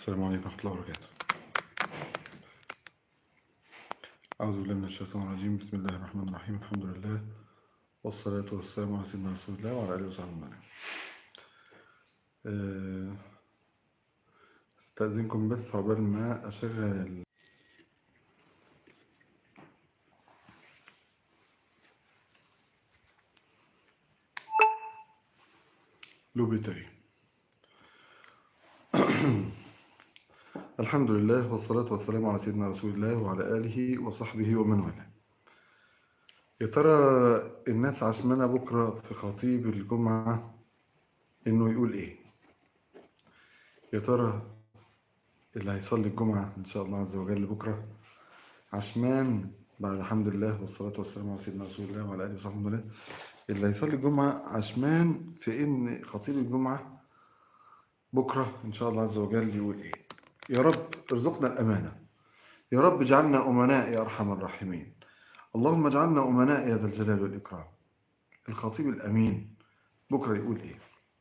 السلام عليكم ورحمة الله وبركاته أعوذ بالله من الشيطان الرجيم بسم الله الرحمن الرحيم الحمد لله والصلاة والسلام على سيدنا رسول الله وعلى آله وصحبه أجمعين آه، استأذنكم بس عقبال ما أشغل لوبيتري الحمد لله والصلاة والسلام على سيدنا رسول الله وعلى آله وصحبه ومن والاه يا ترى الناس عشمانة بكرة في خطيب الجمعة إنه يقول إيه يا ترى اللي هيصلي الجمعة إن شاء الله عز وجل بكرة عشمان بعد الحمد لله والصلاة والسلام على سيدنا رسول الله وعلى آله وصحبه ومن والاه اللي هيصلي الجمعة عشمان في إن خطيب الجمعة بكرة إن شاء الله عز وجل يقول إيه يا رب ارزقنا الأمانة يا رب اجعلنا أمناء يا أرحم الراحمين اللهم اجعلنا أمناء يا ذا الجلال والإكرام الخطيب الأمين بكرة يقول إيه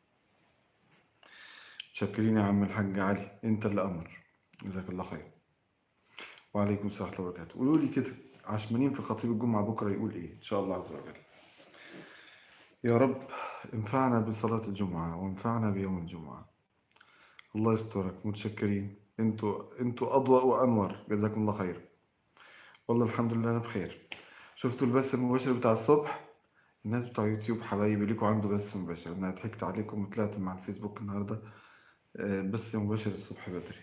شكرين يا عم الحاج علي أنت اللي أمر جزاك الله خير وعليكم السلام ورحمة الله وبركاته قولوا لي كده عشمانين في خطيب الجمعة بكرة يقول إيه إن شاء الله عز وجل يا رب انفعنا بصلاة الجمعة وانفعنا بيوم الجمعة الله يسترك متشكرين انتوا انتوا اضواء وانور جزاكم الله خير والله الحمد لله انا بخير شفتوا البث المباشر بتاع الصبح الناس بتاع يوتيوب حبايبي ليكوا عنده بث مباشر انا ضحكت عليكم وطلعت مع الفيسبوك النهارده آه، بث مباشر الصبح بدري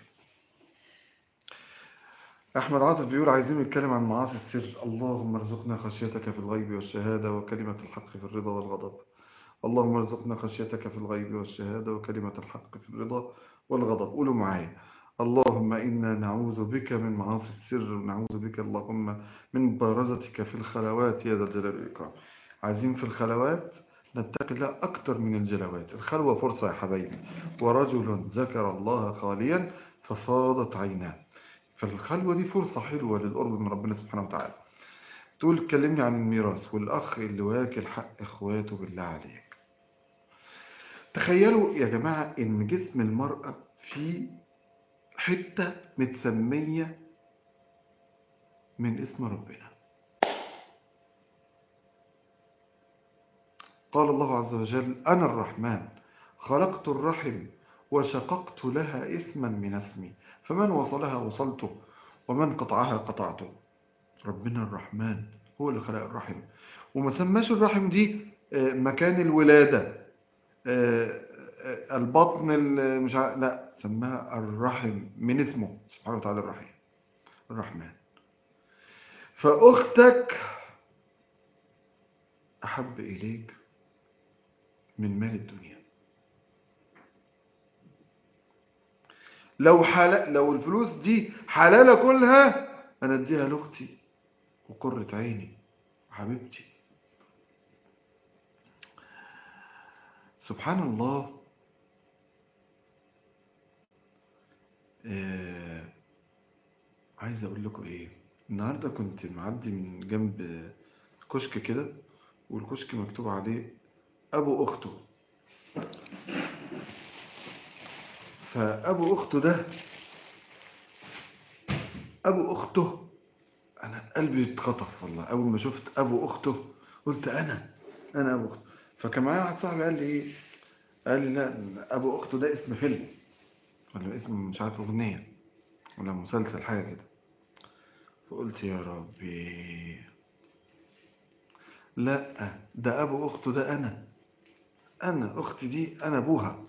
احمد عاطف بيقول عايزين نتكلم عن معاصي السر اللهم ارزقنا خشيتك في الغيب والشهاده وكلمه الحق في الرضا والغضب اللهم ارزقنا خشيتك في الغيب والشهاده وكلمه الحق في الرضا والغضب قولوا معايا اللهم إنا نعوذ بك من معاصي السر ونعوذ بك اللهم من بارزتك في الخلوات يا ذا الجلال والإكرام عايزين في الخلوات نتقي الله أكتر من الجلوات الخلوة فرصة يا حبايبي ورجل ذكر الله خاليا ففاضت عيناه فالخلوة دي فرصة حلوة للقرب من ربنا سبحانه وتعالى تقول كلمني عن الميراث والأخ اللي واكل حق إخواته بالله عليك تخيلوا يا جماعة إن جسم المرأة فيه حتة متسمية من اسم ربنا قال الله عز وجل أنا الرحمن خلقت الرحم وشققت لها اسما من اسمي فمن وصلها وصلته ومن قطعها قطعته ربنا الرحمن هو اللي خلق الرحم وما سماش الرحم دي آه، مكان الولادة آه، آه، البطن ال- مش عارف لا سماها الرحم من اسمه سبحانه وتعالى الرحيم الرحمن فأختك أحب إليك من مال الدنيا لو حلال لو الفلوس دي حلالة كلها أنا أديها لأختي وقرة عيني وحبيبتي سبحان الله آه عايز اقول لكم ايه النهارده كنت معدي من جنب كشك كده والكشك مكتوب عليه ابو اخته فابو اخته ده ابو اخته انا قلبي اتخطف والله اول ما شفت ابو اخته قلت انا انا ابو اخته فكان معايا واحد صاحبي قال لي ايه قال لي لا ابو اخته ده اسم فيلم ولا اسم مش عارف اغنيه ولا مسلسل حاجه كده فقلت يا ربي لا ده ابو اخته ده انا انا اختي دي انا ابوها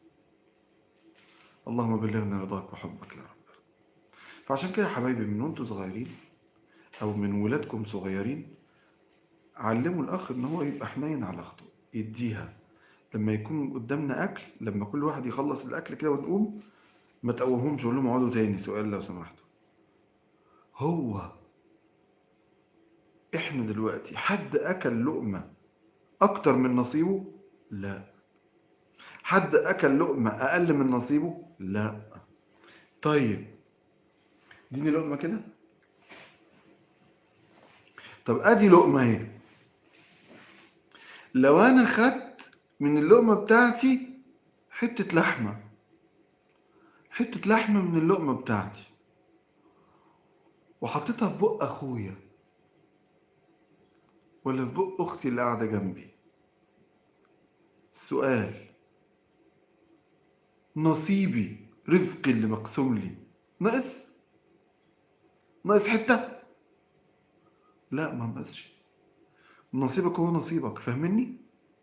اللهم بلغنا رضاك وحبك يا رب فعشان كده يا حبايبي من وانتوا صغيرين او من ولادكم صغيرين علموا الاخ ان هو يبقى حنين على اخته يديها لما يكون قدامنا اكل لما كل واحد يخلص الاكل كده ونقوم ما تقومهمش قول لهم اقعدوا تاني سؤال لو سمحتوا هو احنا دلوقتي حد اكل لقمة اكتر من نصيبه لا حد اكل لقمة اقل من نصيبه لا طيب اديني لقمة كده طب ادي لقمة اهي لو انا خدت من اللقمة بتاعتي حتة لحمة حتة لحمة من اللقمة بتاعتي وحطيتها في بق أخويا ولا في بق أختي اللي قاعدة جنبي سؤال نصيبي رزقي اللي مقسوم لي ناقص ناقص حتة لا ما ناقصش نصيبك هو نصيبك فاهمني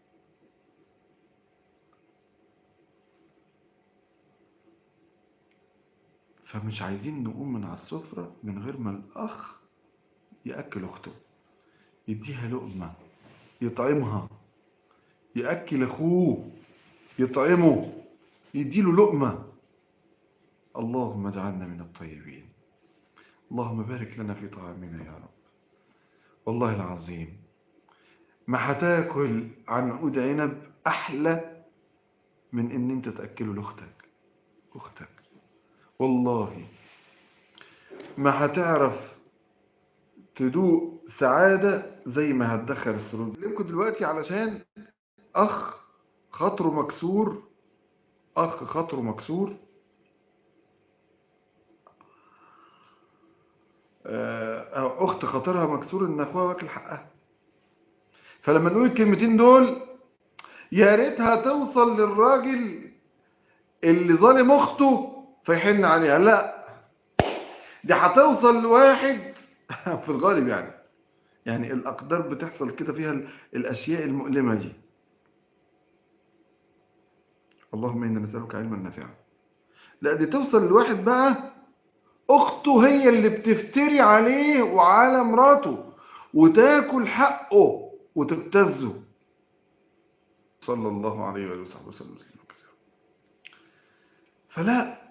فمش عايزين نقوم من على السفرة من غير ما الأخ يأكل أخته يديها لقمة يطعمها يأكل أخوه يطعمه يديله لقمة اللهم اجعلنا من الطيبين اللهم بارك لنا في طعامنا يا رب والله العظيم ما هتاكل عن عود عنب أحلى من إن أنت تأكله لأختك أختك والله ما هتعرف تدوق سعادة زي ما هتدخل السرور لكم دلوقتي علشان أخ خاطره مكسور أخ خاطره مكسور أو أخت خاطرها مكسور إن أخوها واكل حقها فلما نقول الكلمتين دول يا ريتها توصل للراجل اللي ظالم أخته فيحن عليها لا دي هتوصل لواحد في الغالب يعني يعني الأقدار بتحصل كده فيها الأشياء المؤلمة دي اللهم إنا نسألك علما نافعا لا دي توصل لواحد بقى أخته هي اللي بتفتري عليه وعلى مراته وتاكل حقه وتبتزه صلى الله عليه وآله وصحبه وسلم فلا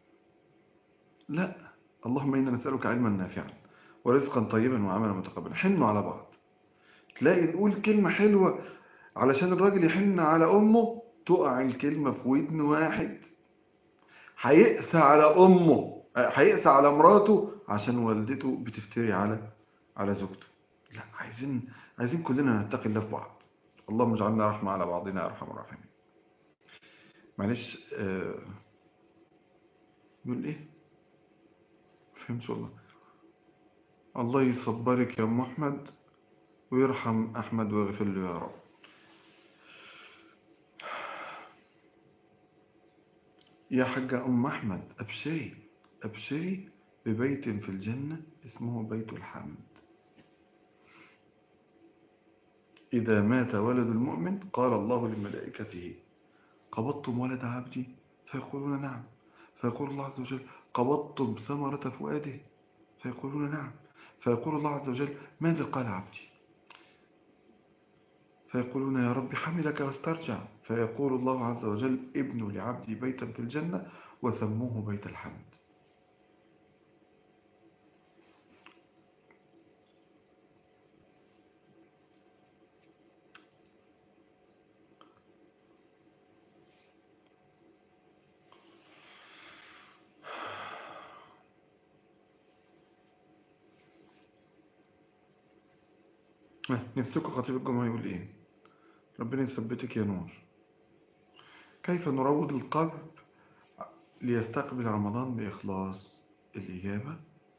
لا اللهم إنا نسألك علما نافعا ورزقا طيبا وعملا متقبلا حنوا على بعض تلاقي نقول كلمة حلوة علشان الراجل يحن على أمه تقع الكلمة في ودن واحد هيقسى على أمه هيقسى على مراته عشان والدته بتفتري على على زوجته لا عايزين عايزين كلنا نتقي الله في بعض اللهم اجعلنا رحمة على بعضنا يا ارحم الراحمين معلش آه يقول ايه فهمت والله الله يصبرك يا ام احمد ويرحم احمد ويغفر له يا رب يا حاجة ام احمد ابشري ابشري ببيت في الجنة اسمه بيت الحمد إذا مات ولد المؤمن قال الله لملائكته قبضتم ولد عبدي فيقولون نعم فيقول الله عز وجل قبضتم ثمرة فؤاده فيقولون نعم فيقول الله عز وجل ماذا قال عبدي فيقولون يا رب حملك واسترجع فيقول الله عز وجل ابنوا لعبدي بيتا في الجنة وسموه بيت الحمد نفسكم خطيب الجمعة يقول ايه ربنا يثبتك يا نور كيف نروض القلب ليستقبل رمضان بإخلاص الإجابة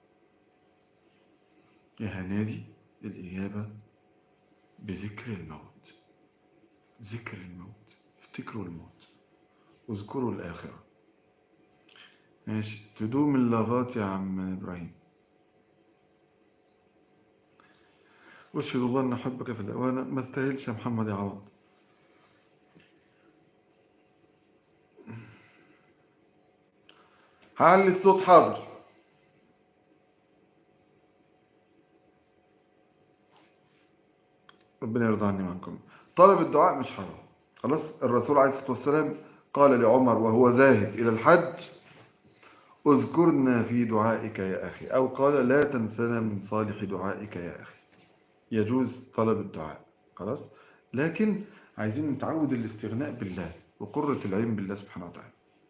يا هنادي الإجابة بذكر الموت ذكر الموت افتكروا الموت واذكروا الآخرة ماشي تدوم اللغات يا عم إبراهيم واشهد الله ان احبك في الله وانا ما استاهلش يا محمد يا عوض هعلي الصوت حاضر ربنا يرضى عني وعنكم طلب الدعاء مش حرام خلاص الرسول عليه الصلاه والسلام قال لعمر وهو ذاهب الى الحج اذكرنا في دعائك يا اخي او قال لا تنسنا من صالح دعائك يا اخي يجوز طلب الدعاء خلاص لكن عايزين نتعود الاستغناء بالله وقرة العين بالله سبحانه وتعالى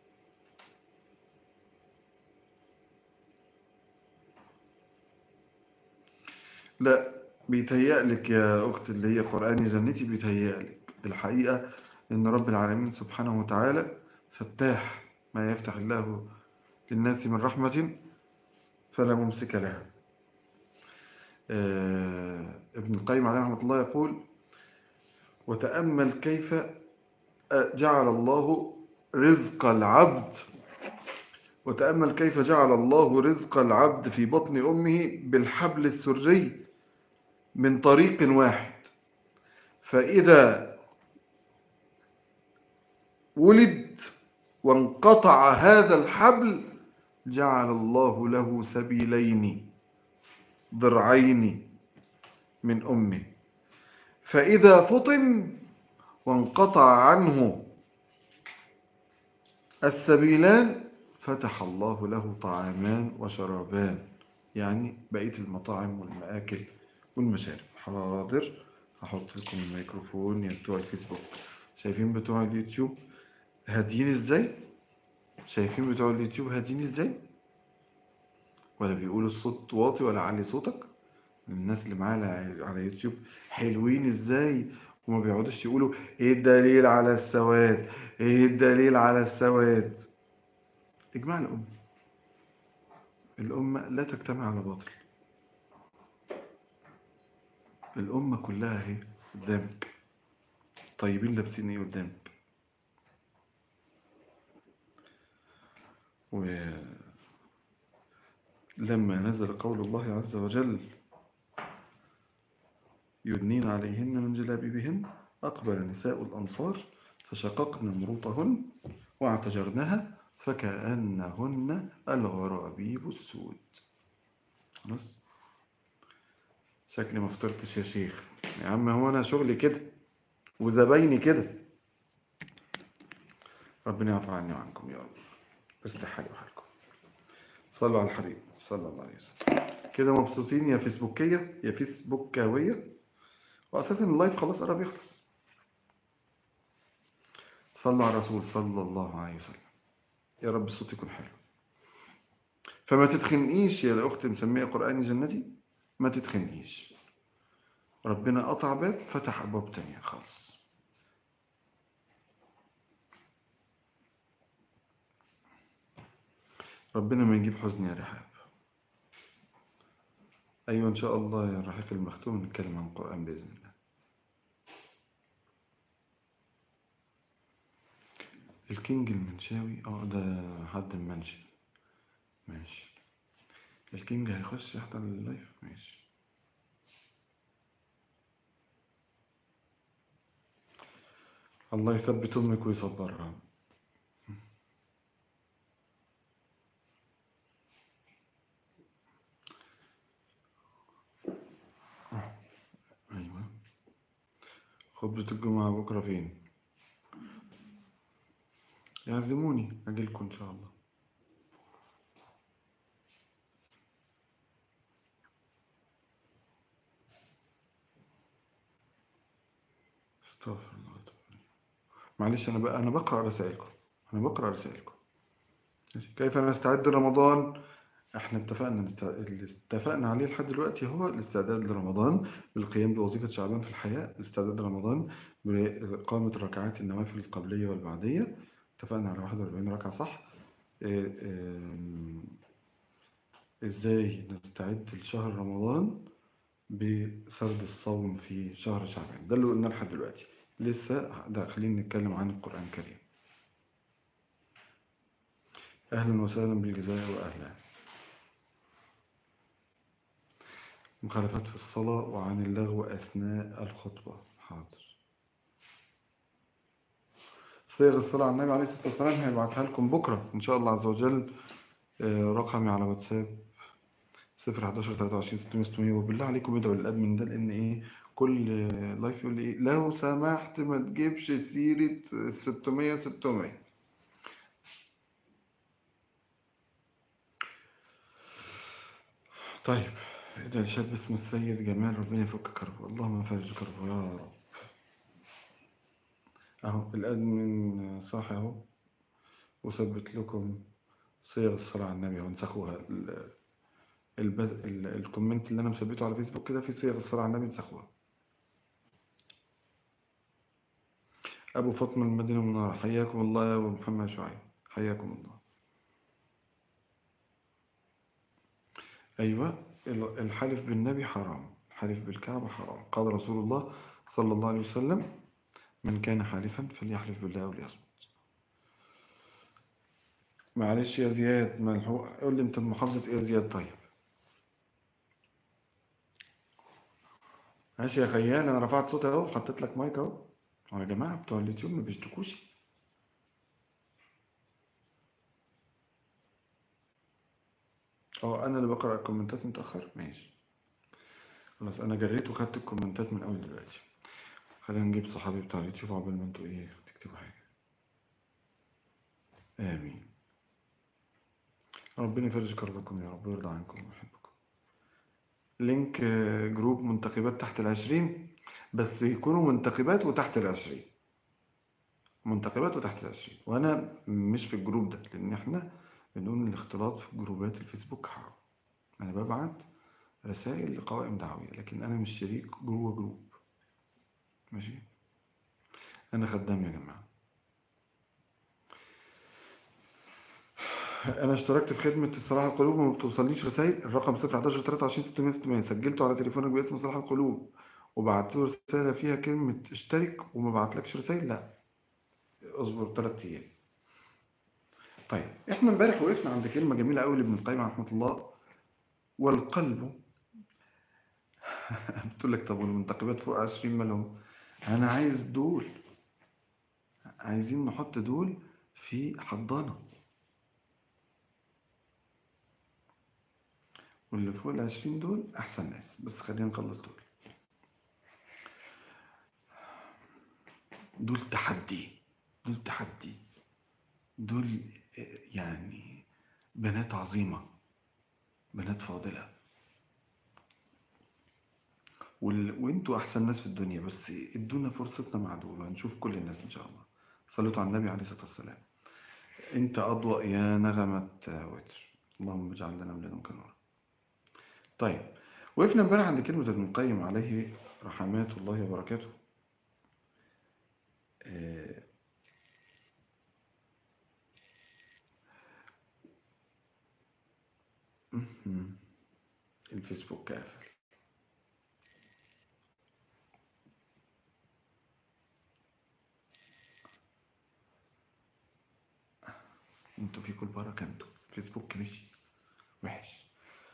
لا بيتهيألك يا أخت اللي هي قرآني جنتي بيتهيألك الحقيقة إن رب العالمين سبحانه وتعالى فتاح ما يفتح الله للناس من رحمة فلا ممسك لها آه، ابن القيم عليه رحمة الله يقول وتأمل كيف جعل الله رزق العبد وتأمل كيف جعل الله رزق العبد في بطن أمه بالحبل السري من طريق واحد فإذا ولد وانقطع هذا الحبل جعل الله له سبيلين ضرعين من أمه فإذا فطن وانقطع عنه السبيلان فتح الله له طعامان وشرابان يعني بقية المطاعم والمآكل والمشارب حاضر هحط لكم الميكروفون يا بتوع الفيسبوك شايفين بتوع اليوتيوب هادين ازاي شايفين بتوع اليوتيوب هادين ازاي ولا بيقولوا الصوت واطي ولا علي صوتك الناس اللي معانا على يوتيوب حلوين ازاي وما بيقعدوش يقولوا ايه الدليل على السواد ايه الدليل على السواد اجماع الأمة الأمة لا تجتمع على باطل الأمة كلها اهي قدامك طيبين لابسين ايه قدامك ولما نزل قول الله عز وجل يدنين عليهن من جلابيبهن أقبل نساء الأنصار فشققن مروطهن واعتجرنها فكأنهن الغرابيب السود خلاص شكلي ما فطرتش يا شيخ يا عم هو انا شغلي كده وزبايني كده ربنا يعفو عني وعنكم يا رب يصلح حالي وحالكم صلوا على الحبيب صلى الله عليه وسلم كده مبسوطين يا فيسبوكية يا فيسبوكاوية وأساسا اللايف خلاص قرب يخلص صلوا على الرسول صلى الله عليه وسلم يا رب الصوت يكون حلو فما تتخنقيش يا أختي مسمية قرآن جنتي ما تتخنقيش ربنا قطع باب فتح أبواب تانية خالص ربنا ما يجيب حزن يا رحاب أيوة إن شاء الله يا الرحيق المختوم نتكلم عن القرآن بإذن الله الكينج المنشاوي اه ده حد منشي ماشي الكينج هيخش يحضر اللايف ماشي الله يثبت امك ويصبرها ايوه خطبة الجمعة بكرة فين يعزموني اجيلكم ان شاء الله استغفر الله معلش انا بقى انا بقرا رسائلكم انا بقرا رسائلكم كيف نستعد لرمضان احنا اتفقنا نست- اللي اتفقنا عليه لحد دلوقتي هو الاستعداد لرمضان بالقيام بوظيفة شعبان في الحياة الاستعداد لرمضان بإقامة ركعات النوافل القبلية والبعدية اتفقنا على 41 ركعة صح إيه، إيه، ازاي نستعد لشهر رمضان بسرد الصوم في شهر شعبان ده اللي قلنا لحد دلوقتي لسه داخلين نتكلم عن القرآن الكريم أهلا وسهلا بالجزائر وأهلا مخالفات في الصلاة وعن اللغو أثناء الخطبة حاضر صيغ الصلاة على النبي عليه الصلاة والسلام هيبعتها لكم بكرة إن شاء الله عز وجل آه، رقمي على واتساب صفر 11 23 600 600 وبالله عليكم ادعوا للأدمن ده لأن إيه كل آه، لايف يقول لي إيه لو سمحت ما تجيبش سيرة آه، 600 600 طيب ده شاب اسمه السيد جمال ربنا يفك كربه اللهم فرج كربه يا رب اهو الادمن صاحي اهو وثبت لكم صيغ الصلاة على النبي ونسخوها ال- البث- ال- الكومنت اللي انا مثبته على فيسبوك كده في صيغ الصلاة على النبي نسخوها ابو فاطمة المدينة المنورة حياكم الله يا ابو محمد شعيب حياكم الله أيوة ال- الحلف بالنبي حرام الحلف بالكعبة حرام قال رسول الله صلى الله عليه وسلم من كان حالفا فليحلف بالله وليصمت معلش يا زياد ملحوق قول لي انت محافظة ايه يا زياد طيب ماشي يا خيال انا رفعت صوتي اهو حطيت لك مايك اهو هو يا جماعة بتوع اليوتيوب ما بيشتكوش اه انا اللي بقرأ الكومنتات متأخر ماشي خلاص انا جريت وخدت الكومنتات من اول دلوقتي خلينا نجيب صحابي بتاع اليوتيوب عقبال ما انتوا ايه تكتبوا حاجة امين ربنا يفرج كربكم يا رب ويرضى عنكم ويحبكم لينك آه، جروب منتخبات تحت العشرين بس يكونوا منتخبات وتحت العشرين منتخبات وتحت العشرين وانا مش في الجروب ده لان احنا بنقول الاختلاط في جروبات الفيسبوك حرام انا ببعت رسائل لقوائم دعوية لكن انا مش شريك جوه جروب ماشي انا خدام يا جماعة انا اشتركت في خدمة صلاح القلوب وما بتوصلنيش رسائل الرقم 011 23 600 600 سجلته على تليفونك باسم صلاح القلوب وبعت له رسالة فيها كلمة اشترك وما بعتلكش رسائل لا اصبر ثلاث ايام طيب احنا امبارح وقفنا عند كلمة جميلة قوي لابن القيم رحمة الله والقلب بتقول لك طب والمنتخبات فوق 20 مالهم انا عايز دول عايزين نحط دول في حضانة واللي فوق العشرين دول أحسن ناس بس خلينا نخلص دول دول تحدي دول تحدي دول آه، يعني بنات عظيمة بنات فاضلة وال... وانتوا أحسن ناس في الدنيا بس ادونا فرصتنا مع دول وهنشوف كل الناس إن شاء الله صلوا على النبي عليه الصلاة والسلام انت أضوأ يا نغمة آه، وتر اللهم اجعل لنا من لدنك نورا طيب وقفنا امبارح عند كلمة ابن القيم عليه رحمات الله وبركاته آه، مهم. الفيسبوك قافل انتوا فيكم البركة انتوا فيسبوك مشي وحش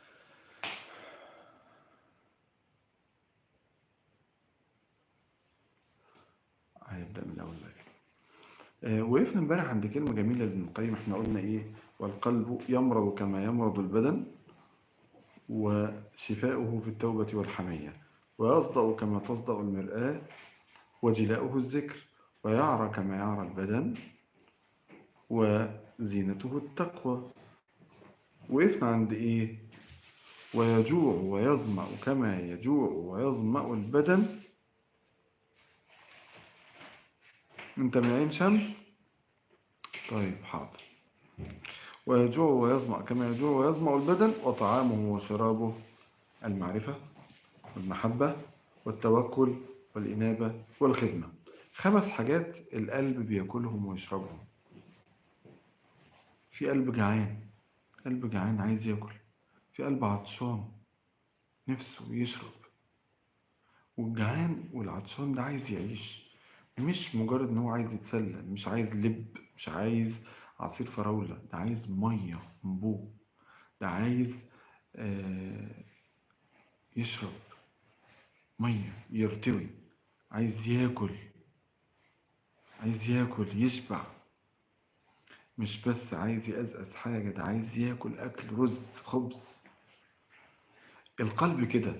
هيبدأ من الأول بقى آه، وقفنا امبارح عند كلمة جميلة لابن القيم احنا قلنا ايه والقلب يمرض كما يمرض البدن وشفاؤه في التوبة والحمية ويصدأ كما تصدأ المرآة وجلاؤه الذكر ويعرى كما يعرى البدن وزينته التقوى وقفنا عند ايه ويجوع ويظمأ كما يجوع ويظمأ البدن انت من عين شمس طيب حاضر ويجوع ويظمأ كما يجوع ويظمأ البدن وطعامه وشرابه المعرفة والمحبة والتوكل والإنابة والخدمة خمس حاجات القلب بياكلهم ويشربهم في قلب جعان قلب جعان عايز ياكل في قلب عطشان نفسه يشرب والجعان والعطشان ده عايز يعيش مش مجرد ان هو عايز يتسلى مش عايز لب مش عايز عصير فراولة ده عايز مية انبوه ده عايز آه، يشرب مية يرتوي عايز ياكل عايز ياكل يشبع مش بس عايز يقزقز حاجة ده عايز ياكل أكل رز خبز القلب كده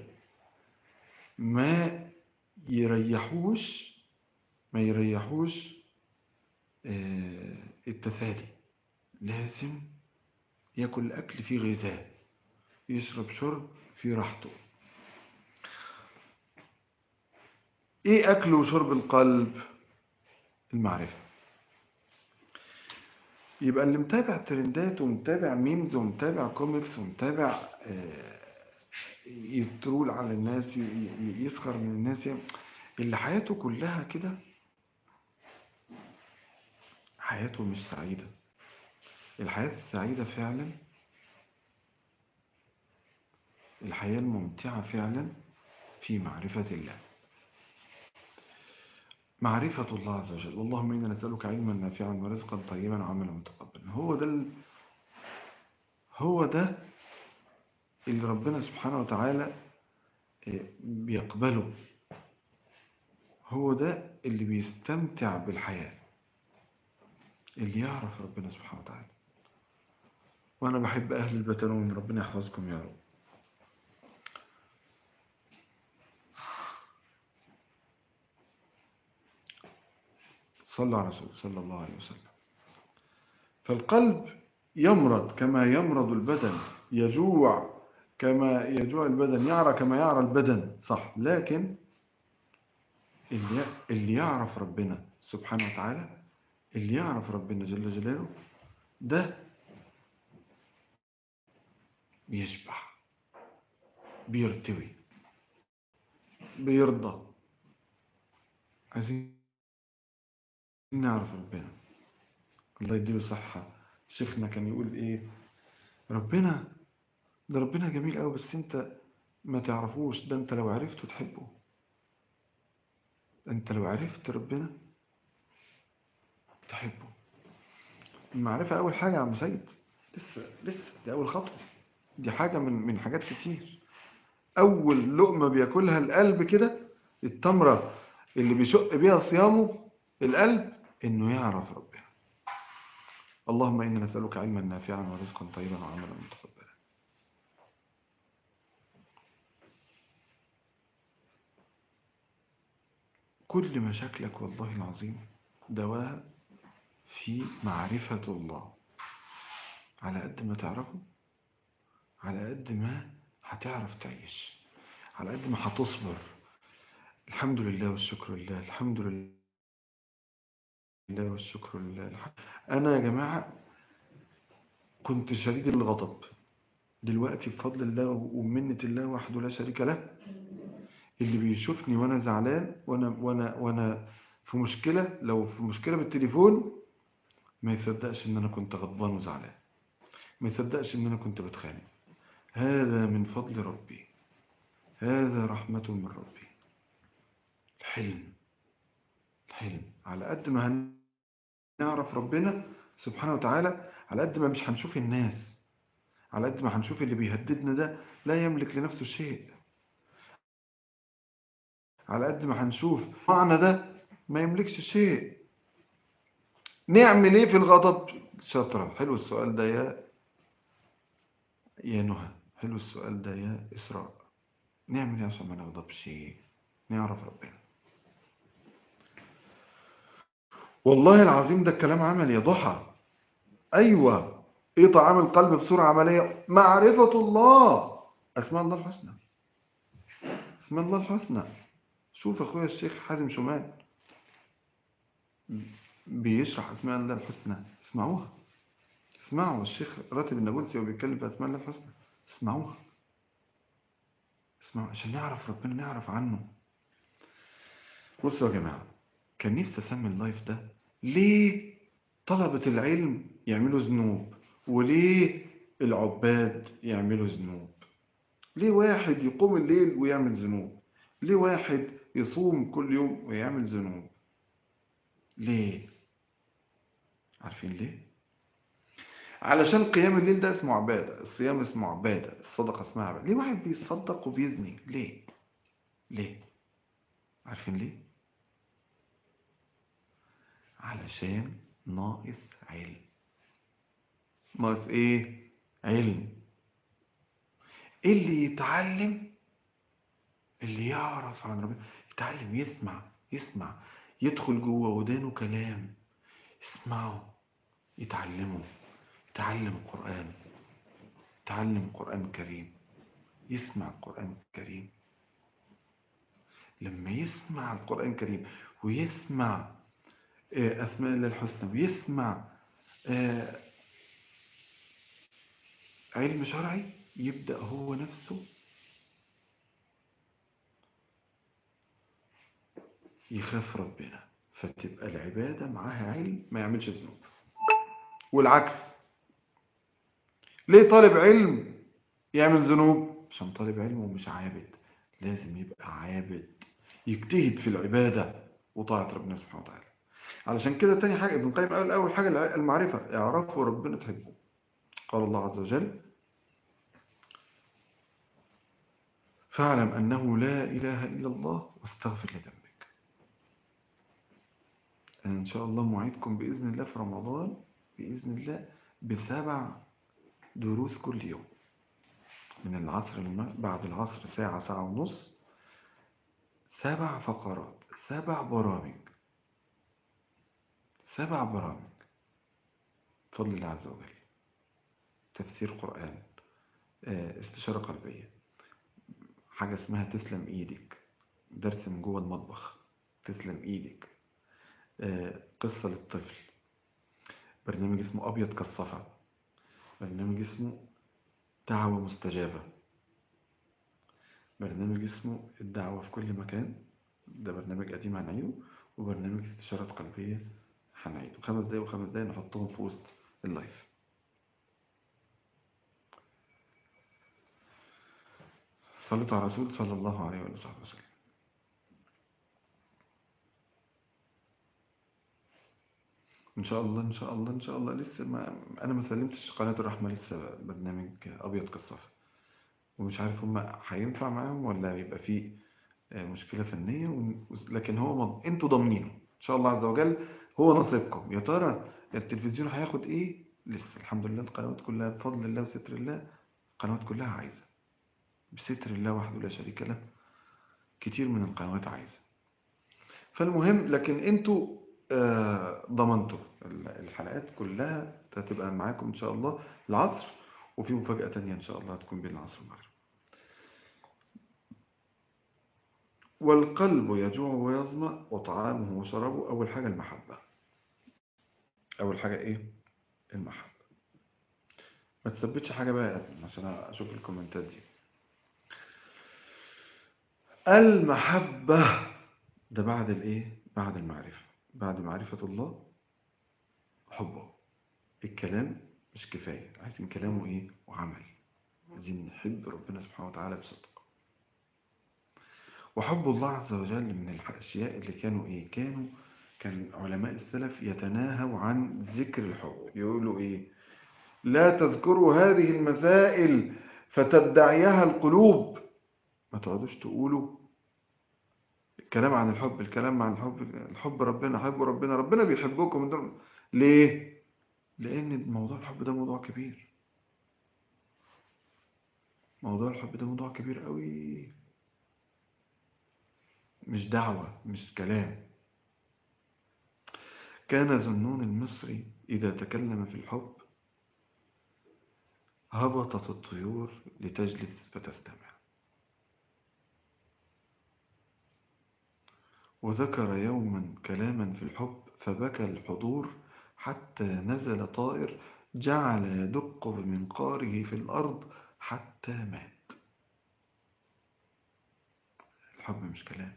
ما يريحوش ما يريحوش آه، التسالي لازم ياكل أكل فيه غذاء يشرب شرب فيه راحته ايه أكل وشرب القلب المعرفة يبقى اللي متابع ترندات ومتابع ميمز ومتابع كوميكس ومتابع آه، يترول على الناس ي- ي- يسخر من الناس يعني اللي حياته كلها كده حياته مش سعيدة الحياة السعيدة فعلا الحياة الممتعة فعلا في معرفة الله معرفة الله عز وجل اللهم إنا نسألك علما نافعا ورزقا طيبا وعملا متقبلا هو ده ال... هو ده اللي ربنا سبحانه وتعالى بيقبله هو ده اللي بيستمتع بالحياة اللي يعرف ربنا سبحانه وتعالى وأنا بحب أهل البتنون ربنا يحفظكم يا رب صلى على رسول صلى الله عليه وسلم فالقلب يمرض كما يمرض البدن يجوع كما يجوع البدن يعرى كما يعرى البدن صح لكن اللي اللي يعرف ربنا سبحانه وتعالى اللي يعرف ربنا جل جلاله ده بيشبع بيرتوي بيرضى عايزين نعرف ربنا الله يديله صحة شيخنا كان يقول ايه ربنا ده ربنا جميل قوي بس انت ما تعرفوش ده انت لو عرفته تحبه انت لو عرفت ربنا تحبه المعرفة اول حاجة يا عم سيد لسه لسه دي اول خطوة دي حاجة من من حاجات كتير اول لقمة بياكلها القلب كده التمرة اللي بيشق بيها صيامه القلب انه يعرف ربنا اللهم انا نسألك علما نافعا ورزقا طيبا وعملا متقبلا كل مشاكلك والله العظيم دواها في معرفة الله على قد ما تعرفه على قد ما هتعرف تعيش على قد ما هتصبر الحمد لله والشكر لله الحمد لله والشكر لله أنا يا جماعة كنت شديد الغضب دلوقتي بفضل الله ومنة الله وحده لا شريك له اللي بيشوفني وانا زعلان وانا وانا وانا في مشكلة لو في مشكلة بالتليفون ما يصدقش ان انا كنت غضبان وزعلان ما يصدقش ان انا كنت بتخانق هذا من فضل ربي هذا رحمة من ربي الحلم الحلم على قد ما هنعرف ربنا سبحانه وتعالى على قد ما مش هنشوف الناس على قد ما هنشوف اللي بيهددنا ده لا يملك لنفسه شيء على قد ما هنشوف معنى ده ما يملكش شيء نعمل ايه في الغضب شاطرة حلو السؤال ده يا يا نهى حلو السؤال ده يا إسراء نعمل ايه عشان ما نغضبش نعرف ربنا والله العظيم ده الكلام عمل يا ضحى ايوه ايه طعام القلب بصورة عملية معرفة الله اسماء الله الحسنى اسماء الله الحسنى شوف اخويا الشيخ حازم شمال بيشرح اسماء الله الحسنى اسمعوها اسمعوا الشيخ راتب النابلسي وهو بيتكلم في اسماء الله الحسنى اسمعوها اسمعوا عشان نعرف ربنا نعرف عنه بصوا يا جماعه كان نفسي اسمي اللايف ده ليه طلبة العلم يعملوا ذنوب وليه العباد يعملوا ذنوب ليه واحد يقوم الليل ويعمل ذنوب ليه واحد يصوم كل يوم ويعمل ذنوب ليه عارفين ليه علشان قيام الليل ده اسمه عبادة الصيام اسمه عبادة الصدقة اسمها عبادة ليه واحد بيصدق وبيزني ليه ليه عارفين ليه علشان ناقص علم ناقص ايه علم اللي يتعلم اللي يعرف عن ربنا يتعلم يسمع يسمع يدخل جوه ودانه كلام يسمعه يتعلمه يتعلم القرآن يتعلم القرآن الكريم يسمع القرآن الكريم لما يسمع القرآن الكريم ويسمع أسماء الله الحسنى ويسمع علم شرعي يبدأ هو نفسه يخاف ربنا فتبقى العبادة معاها علم ما يعملش ذنوب والعكس ليه طالب علم يعمل ذنوب عشان طالب علم ومش عابد لازم يبقى عابد يجتهد في العبادة وطاعة ربنا سبحانه وتعالى علشان كده تاني حاجة ابن القيم قال أول حاجة المعرفة اعرفوا ربنا تحبه قال الله عز وجل فاعلم أنه لا إله إلا الله واستغفر لذنبك أنا إن شاء الله موعدكم بإذن الله في رمضان بإذن الله بسبع دروس كل يوم من العصر الم... بعد العصر ساعة ساعة ونص سبع فقرات سبع برامج سبع برامج بفضل الله عز وجل تفسير قرآن استشارة قلبية حاجة اسمها تسلم ايدك درس من جوه المطبخ تسلم ايدك قصة للطفل برنامج اسمه أبيض كالصفا برنامج اسمه دعوة مستجابة برنامج اسمه الدعوة في كل مكان ده برنامج قديم هنعيده وبرنامج استشارة قلبية هنعيده خمس دقايق وخمس دقايق نحطهم في وسط اللايف صليت على رسول صلى الله عليه وآله وسلم ان شاء الله ان شاء الله ان شاء الله لسه ما انا ما سلمتش قناه الرحمه لسه برنامج ابيض كالصفا ومش عارف هم هينفع معاهم ولا يبقى فيه مشكله فنيه و... لكن هو مض... انتوا ضامنينه ان شاء الله عز وجل هو نصيبكم يا ترى التلفزيون هياخد ايه لسه الحمد لله القنوات كلها بفضل الله وستر الله القنوات كلها عايزه بستر الله وحده لا شريك له كتير من القنوات عايزه فالمهم لكن انتوا ضمنته الحلقات كلها هتبقى معاكم إن شاء الله العصر وفي مفاجأة تانية إن شاء الله هتكون بين العصر والمغرب والقلب يجوع ويظمأ وطعامه وشرابه أول حاجة المحبة أول حاجة إيه المحبة ما تثبتش حاجة بقى عشان أشوف الكومنتات دي المحبة ده بعد الإيه بعد المعرفة بعد معرفة الله حبه الكلام مش كفاية عايزين كلامه ايه وعمل عايزين نحب ربنا سبحانه وتعالى بصدق وحب الله عز وجل من الأشياء اللي كانوا ايه كانوا كان علماء السلف يتناهوا عن ذكر الحب يقولوا ايه لا تذكروا هذه المسائل فتدعيها القلوب ما تقعدوش تقولوا الكلام عن الحب الكلام عن الحب الحب ربنا حب ربنا ربنا بيحبكم دول ليه لان موضوع الحب ده موضوع كبير موضوع الحب ده موضوع كبير قوي مش دعوة مش كلام كان ذنون المصري إذا تكلم في الحب هبطت الطيور لتجلس فتستمع وذكر يوما كلاما في الحب فبكى الحضور حتى نزل طائر جعل يدق بمنقاره في الأرض حتى مات الحب مش كلام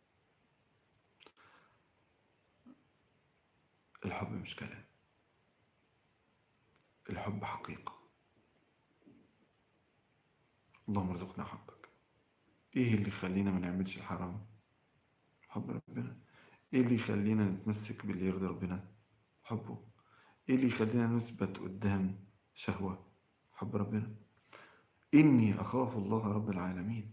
الحب مش كلام الحب حقيقة اللهم ارزقنا حبك ايه اللي يخلينا ما نعملش الحرام حب ربنا ايه اللي يخلينا نتمسك باللي يرضي ربنا حبه ايه اللي يخلينا نثبت قدام شهوة حب ربنا اني اخاف الله رب العالمين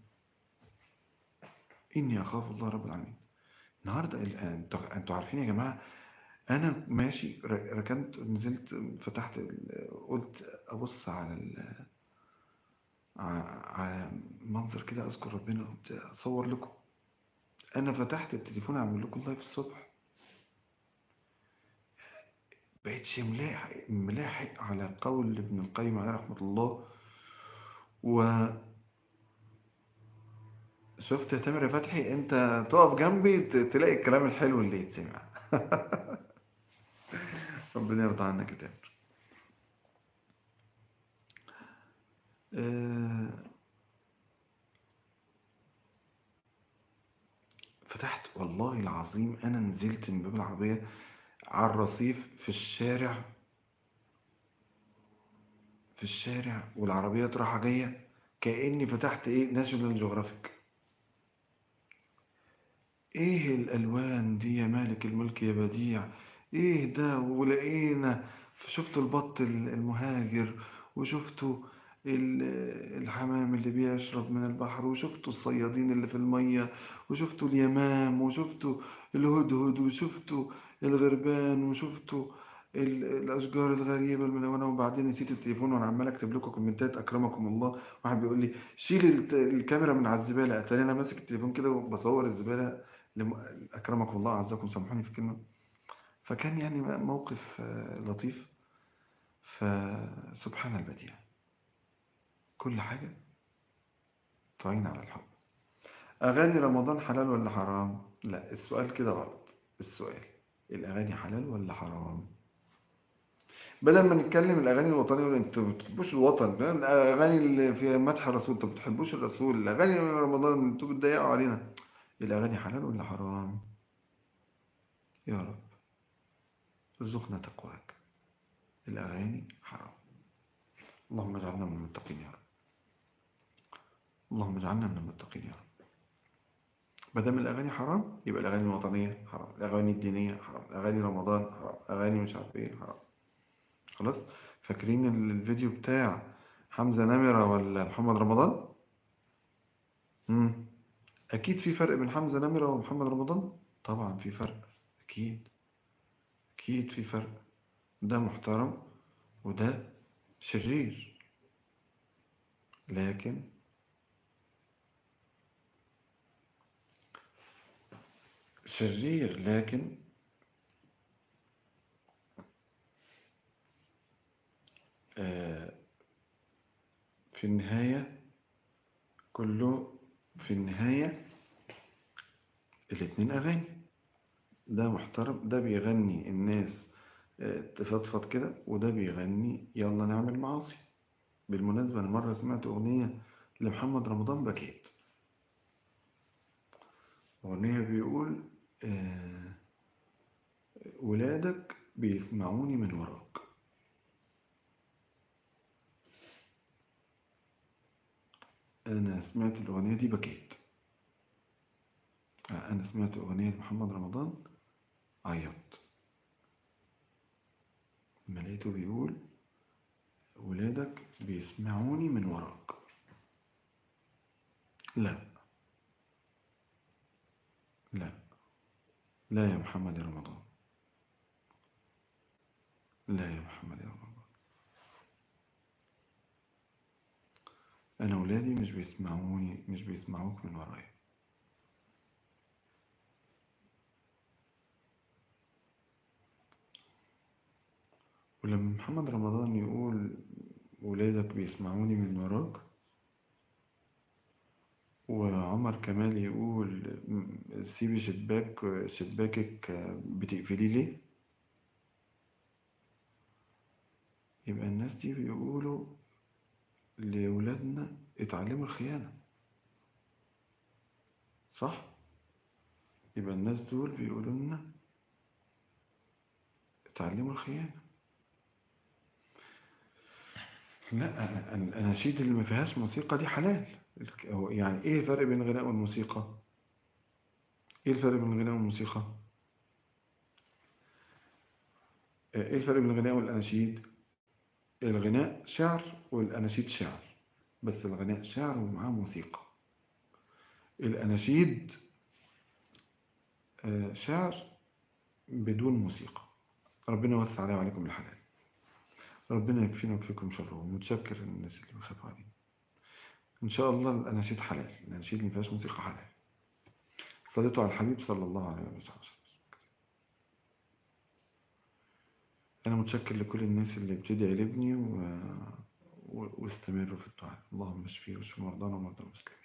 اني اخاف الله رب العالمين النهارده انتوا عارفين يا جماعه انا ماشي ركنت نزلت فتحت قلت ابص على ال... على منظر كده اذكر ربنا قلت اصور لكم انا فتحت التليفون اعمل لكم لايف الصبح بقيتش ملاحق ملاحق على قول ابن القيم عليه رحمه الله و شفت يا تامر يا فتحي انت تقف جنبي تلاقي الكلام الحلو اللي يتسمع ربنا يرضى عنك يا تامر فتحت والله العظيم انا نزلت من باب العربية على الرصيف في الشارع في الشارع والعربية رايحة جاية كأني فتحت ايه ناشونال جيوغرافيك ايه الالوان دي يا مالك الملك يا بديع ايه ده ولقينا شفتوا البط المهاجر وشفتوا ال- الحمام اللي بيشرب من البحر وشفتوا الصيادين اللي في المية وشفتوا اليمام وشفتوا الهدهد وشفتوا الغربان وشفتوا ال- الأشجار الغريبة الملونة وبعدين نسيت التليفون وأنا عمال أكتب لكم كومنتات أكرمكم الله واحد بيقول لي شيل الت- الكاميرا من على الزبالة أتاري أنا ماسك التليفون كده وبصور الزبالة لم- أكرمكم الله أعزكم سامحوني في الكلمة فكان يعني موقف آه، لطيف فسبحان البديع كل حاجة تعين على الحب أغاني رمضان حلال ولا حرام؟ لا السؤال كده غلط السؤال الأغاني حلال ولا حرام؟ بدل ما نتكلم الأغاني الوطنية ولا أنتوا ما بتحبوش الوطن ده الأغاني اللي في مدح الرسول أنتوا ما بتحبوش الرسول الأغاني رمضان أنتوا بتضايقوا علينا الأغاني حلال ولا حرام؟ يا رب ارزقنا تقواك الأغاني حرام اللهم اجعلنا من المتقين يا رب اللهم اجعلنا من المتقين يا رب ما دام الأغاني حرام يبقى الأغاني الوطنية حرام الأغاني الدينية حرام الأغاني رمضان حرام أغاني مش عارف إيه حرام خلاص فاكرين ال- الفيديو بتاع حمزة نمرة ولا محمد رمضان مم. أكيد في فرق بين حمزة نمرة ومحمد رمضان طبعا في فرق أكيد أكيد في فرق ده محترم وده شرير لكن شرير لكن آه، في النهاية كله في النهاية الاتنين أغاني ده محترم ده بيغني الناس آه، تفضفض كده وده بيغني يلا نعمل معاصي بالمناسبة أنا مرة سمعت أغنية لمحمد رمضان بكيت أغنية بيقول آه، ولادك بيسمعوني من وراك أنا سمعت الأغنية دي بكيت آه، أنا سمعت أغنية لمحمد رمضان عيطت لما لقيته بيقول ولادك بيسمعوني من وراك لا لا لا يا محمد يا رمضان لا يا محمد يا رمضان أنا ولادي مش بيسمعوني مش بيسمعوك من ورايا ولما محمد رمضان يقول ولادك بيسمعوني من وراك وعمر كمال يقول م- سيبي شباك شباكك بتقفليه ليه يبقى الناس دي بيقولوا لولادنا اتعلموا الخيانة صح يبقى الناس دول بيقولوا لنا اتعلموا الخيانة لا أنا- أنا- الأناشيد اللي ما فيهاش موسيقى دي حلال الك- هو يعني ايه الفرق بين الغناء والموسيقى ايه الفرق بين الغناء والموسيقى ايه الفرق بين الغناء والأناشيد الغناء شعر والأناشيد شعر بس الغناء شعر ومعاه موسيقى الأناشيد آه، شعر بدون موسيقى ربنا يوسع علينا وعليكم الحلال ربنا يكفينا ويكفيكم شرهم متشكر الناس اللي بيخافوا علينا إن شاء الله الأناشيد حلال الأناشيد اللي ما فيهاش موسيقى حلال صليتوا على الحبيب صلى الله عليه وسلم أنا متشكر لكل الناس اللي بتدعي لابني و... و... واستمروا في الدعاء اللهم اشفيه واشف مرضانا ومرضى المسلمين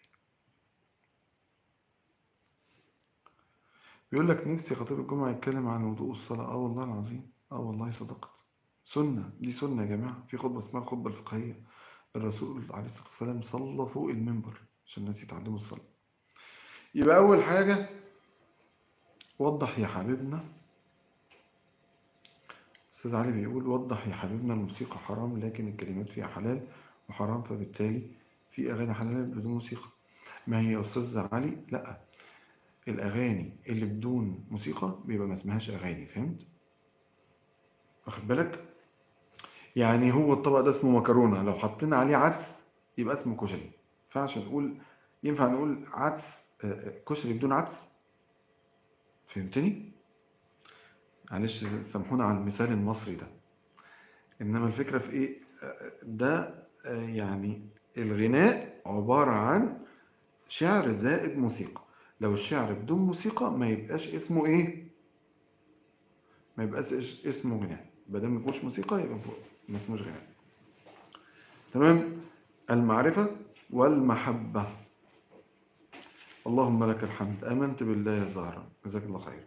بيقول لك نفسي خطيب الجمعة يتكلم عن وضوء الصلاة اه والله العظيم اه والله صدقت سنة دي سنة يا جماعة في خطبة اسمها الخطبة الفقهية الرسول عليه الصلاة والسلام صلى فوق المنبر عشان الناس يتعلموا الصلاة يبقى أول حاجة وضح يا حبيبنا أستاذ علي بيقول وضح يا حبيبنا الموسيقى حرام لكن الكلمات فيها حلال وحرام فبالتالي في أغاني حلال بدون موسيقى ما هي يا أستاذ علي لا الأغاني اللي بدون موسيقى بيبقى ما اسمهاش أغاني فهمت واخد بالك يعني هو الطبق ده اسمه مكرونة لو حطينا عليه عدس يبقى اسمه كشري فعشان نقول ينفع نقول عدس آه، آه، كشري بدون عدس فهمتني معلش سامحونا على المثال المصري ده إنما الفكرة في إيه آه، ده آه، يعني الغناء عبارة عن شعر زائد موسيقى لو الشعر بدون موسيقى ما يبقاش اسمه إيه ما يبقاش إس- اسمه غناء بدل ما يبقوش موسيقى يبقى ما اسموش غناء تمام المعرفة والمحبة اللهم لك الحمد آمنت بالله يا زهرة جزاك الله خير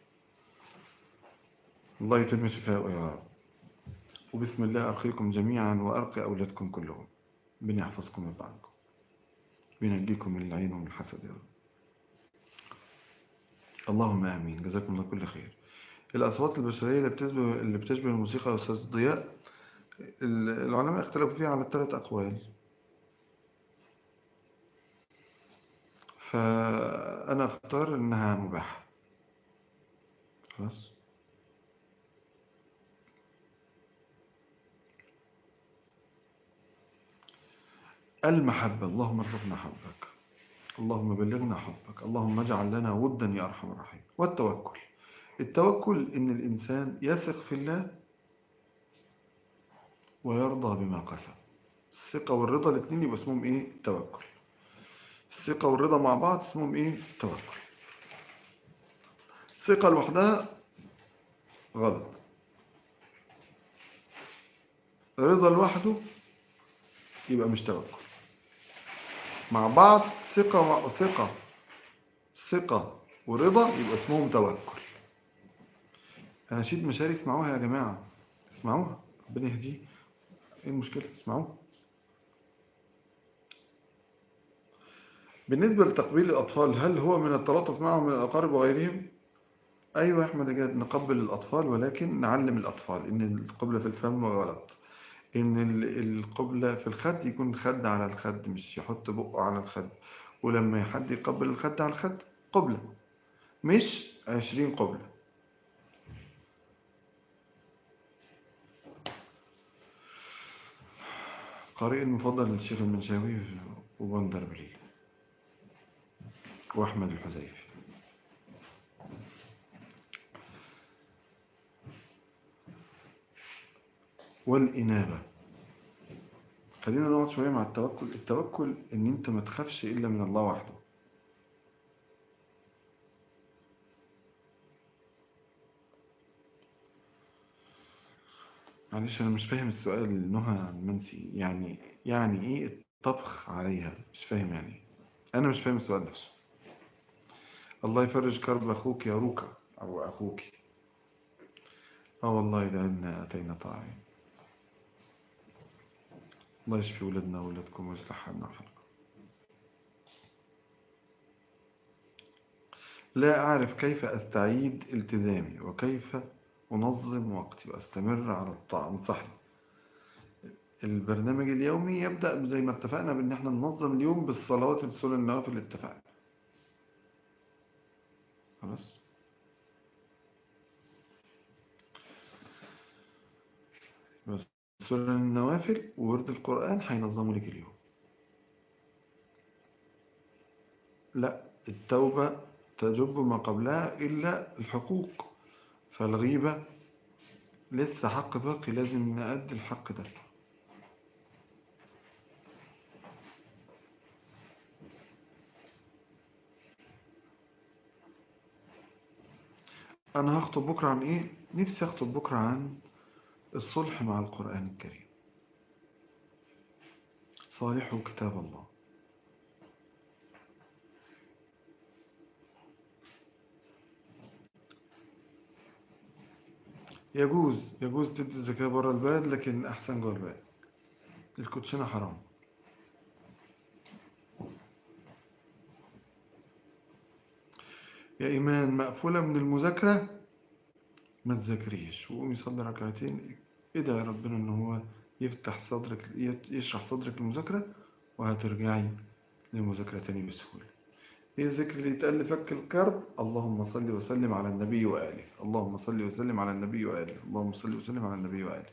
الله يتم شفاءه يا رب وبسم الله أرقيكم جميعا وأرقي أولادكم كلهم بن يحفظكم ويبعنكم وينجيكم من العين ومن الحسد يا رب اللهم آمين جزاكم الله كل خير الأصوات البشرية اللي بتشبه, اللي بتشبه الموسيقى يا أستاذ ضياء ال- العلماء اختلفوا فيها على ثلاث أقوال فأنا أختار إنها مباحة خلاص المحبة اللهم ارزقنا حبك اللهم بلغنا حبك اللهم اجعل لنا ودا يا أرحم الراحمين والتوكل التوكل إن الإنسان يثق في الله ويرضى بما قسم الثقة والرضا الاثنين يبقى اسمهم إيه توكل الثقة والرضا مع بعض اسمهم إيه توكل الثقة لوحدها غلط رضا لوحده يبقى مش توكل مع بعض ثقة مع ثقة ثقة ورضا يبقى اسمهم توكل أناشيد مشاري اسمعوها يا جماعة اسمعوها ربنا يهديه ايه المشكلة اسمعوها بالنسبة لتقبيل الأطفال هل هو من التلطف معهم من الأقارب وغيرهم؟ أيوة يا أحمد جاد نقبل الأطفال ولكن نعلم الأطفال إن القبلة في الفم غلط إن ال- القبلة في الخد يكون خد على الخد مش يحط بقه على الخد ولما حد يقبل الخد على الخد قبلة مش عشرين قبلة قارئ المفضل للشيخ المنشاوي وبندر بليل وأحمد الحزيفي والإنابة خلينا نقعد شوية مع التوكل التوكل إن أنت ما تخافش إلا من الله وحده معلش أنا مش فاهم السؤال نهى المنسي يعني يعني إيه الطبخ عليها مش فاهم يعني إيه. أنا مش فاهم السؤال نفسه الله يفرج كرب أخوك يا روكا أو أخوك آه والله إذا أن أتينا طاعين الله يشفي ولادنا وولادكم ويصلح حالنا وحالكم لا أعرف كيف أستعيد التزامي وكيف أنظم وقتي وأستمر على الطاعة انصحني البرنامج اليومي يبدأ زي ما اتفقنا بأن احنا ننظم اليوم بالصلوات السنن النوافل اللي اتفقنا خلاص بس سنن النوافل وورد القرآن هينظموا لك اليوم لا التوبة تجب ما قبلها إلا الحقوق فالغيبة لسه حق باقي لازم نأدي الحق ده أنا هخطب بكرة عن إيه؟ نفسي أخطب بكرة عن الصلح مع القرآن الكريم صالحوا كتاب الله يجوز يجوز تدي الزكاة بره البلد لكن أحسن جوه البلد الكوتشينة حرام يا إيمان مقفولة من المذاكرة ما تذاكريش وقوم يصلي ركعتين ادعي ربنا ان هو يفتح صدرك يشرح صدرك المذاكرة وهترجعي للمذاكرة تاني بسهولة ايه الذكر اللي يتقال لفك الكرب اللهم صل وسلم على النبي وآله اللهم صل وسلم على النبي وآله اللهم صل وسلم على النبي وآله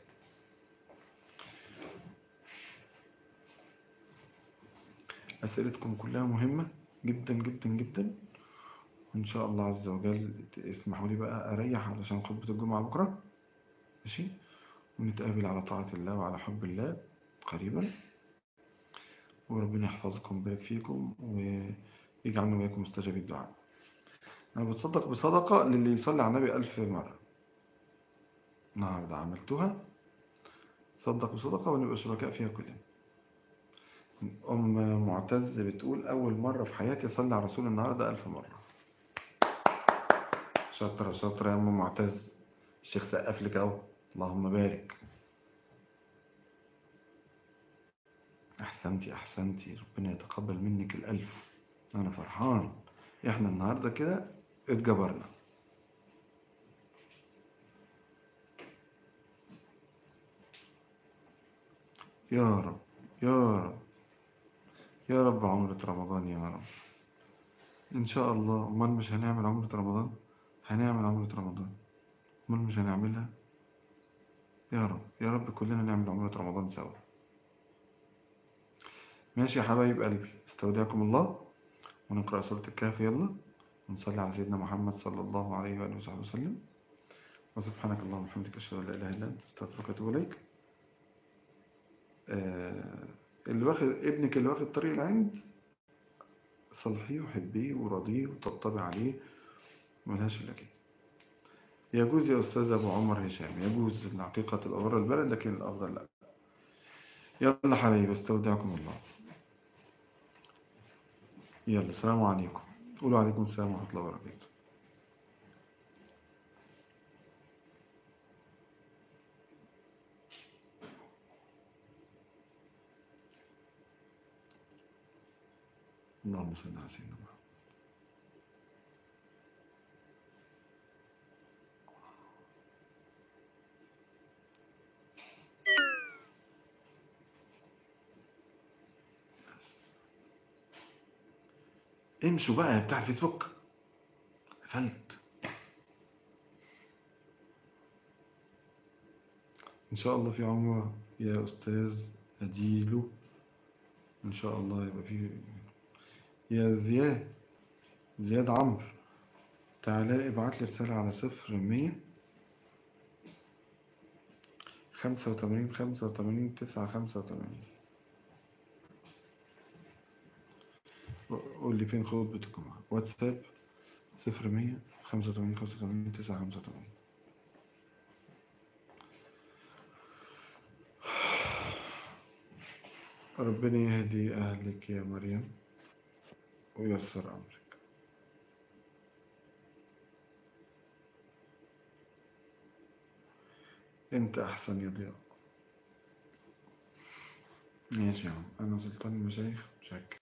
أسئلتكم كلها مهمة جدا جدا جدا وإن شاء الله عز وجل اسمحوا لي بقى أريح علشان خطبة الجمعة بكرة ماشي ونتقابل على طاعة الله وعلى حب الله قريبا وربنا يحفظكم ويبارك فيكم ويجعلنا وياكم مستجاب الدعاء أنا بتصدق بصدقة للي يصلي على النبي ألف مرة النهاردة عملتها صدق بصدقة ونبقى شركاء فيها كلنا أم معتز بتقول أول مرة في حياتي أصلي على رسول النهاردة ألف مرة شاطرة شاطرة يا أم معتز الشيخ سقف لك أهو اللهم بارك أحسنتي أحسنتي ربنا يتقبل منك الألف أنا فرحان إحنا النهاردة كده اتجبرنا يا رب يا رب يا رب عمرة رمضان يا رب إن شاء الله أمال مش هنعمل عمرة رمضان هنعمل عمرة رمضان أمال مش هنعملها يا رب يا رب كلنا نعمل عمرة رمضان سوا ماشي يا حبايب قلبي استودعكم الله ونقرأ سورة الكهف يلا ونصلي على سيدنا محمد صلى الله عليه وآله وصحبه وسلم وسبحانك اللهم وبحمدك أشهد أن لا إله إلا أنت أستغفرك وأتوب إليك آه اللي واخد ابنك اللي واخد طريق العند صلحيه وحبيه وراضيه وطبطبي عليه ملهاش إلا كده يجوز يا أستاذ أبو عمر هشام يجوز العقيقة تبقى بره البلد لكن الأفضل لا يلا حبايبي استودعكم الله يلا السلام عليكم قولوا عليكم السلام ورحمة الله وبركاته اللهم صل على سيدنا محمد امشوا بقى يا بتاع الفيسبوك قفلت ان شاء الله في عمرة يا استاذ اديله ان شاء الله يبقى في يا زياد زياد عمرو تعالى ابعت لي رسالة على صفر مية خمسة وتمانين خمسة وتمانين تسعة خمسة وتمانين قول لي فين خطبة الجمعة واتساب صفر مية خمسة وتمانين خمسة وتمانين تسعة خمسة وتمانين ربنا يهدي أهلك يا مريم ويسر أمرك انت أحسن يا ضياء ماشي يا عم أنا سلطان المشايخ شكرا